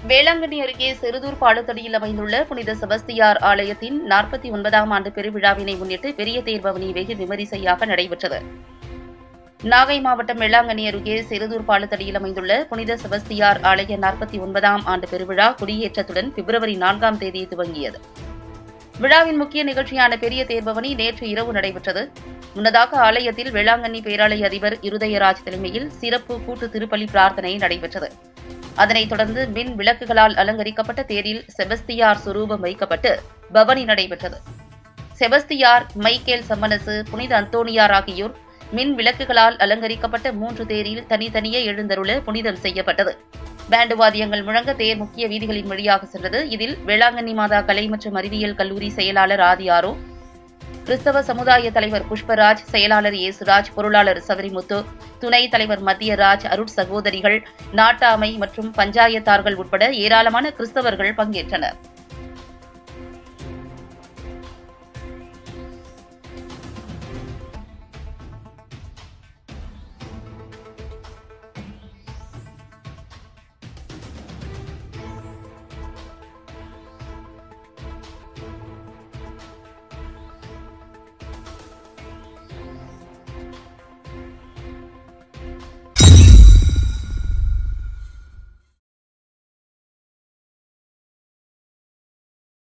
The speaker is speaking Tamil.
வேளாங்கண்ணி அருகே செருதூர் பாலத்தடியில் அமைந்துள்ள புனித செபஸ்தியார் ஆலயத்தின் நாற்பத்தி ஒன்பதாம் ஆண்டு பெருவிழாவினை முன்னிட்டு பெரிய தேர்பவனி வெகு விமரிசையாக நடைபெற்றது நாகை மாவட்டம் வேளாங்கண்ணி அருகே செருதூர் பாலத்தடியில் அமைந்துள்ள புனித செபஸ்தியார் ஆலய நாற்பத்தி ஒன்பதாம் ஆண்டு பெருவிழா கொடியேற்றத்துடன் பிப்ரவரி நான்காம் தேதி துவங்கியது விழாவின் முக்கிய நிகழ்ச்சியான பெரிய தேர்பவனி நேற்று இரவு நடைபெற்றது முன்னதாக ஆலயத்தில் வேளாங்கண்ணி பேராலய அதிபர் இருதயராஜ் தலைமையில் சிறப்பு கூட்டு திருப்பலி பிரார்த்தனை நடைபெற்றது அதனைத் தொடர்ந்து மின் விளக்குகளால் அலங்கரிக்கப்பட்ட தேரில் செபஸ்தியார் சுரூபம் வைக்கப்பட்டு பவனி நடைபெற்றது செபஸ்தியார் மைக்கேல் சம்மனசு புனித அந்தோணியார் ஆகியோர் மின் விளக்குகளால் அலங்கரிக்கப்பட்ட மூன்று தேரில் தனித்தனியே எழுந்தருள புனிதம் செய்யப்பட்டது பேண்டு வாத்தியங்கள் முழங்க தேர் முக்கிய வீதிகளின் வழியாக சென்றது இதில் வேளாங்கண்ணி மாதா கலை மற்றும் அறிவியல் கல்லூரி செயலாளர் ஆதியாரோ கிறிஸ்தவ சமுதாய தலைவர் புஷ்பராஜ் செயலாளர் இயேசுராஜ் பொருளாளர் சபரிமுத்து துணைத் தலைவர் மத்தியராஜ் அருட் சகோதரிகள் நாட்டாமை மற்றும் பஞ்சாயத்தார்கள் உட்பட ஏராளமான கிறிஸ்தவர்கள் பங்கேற்றனர்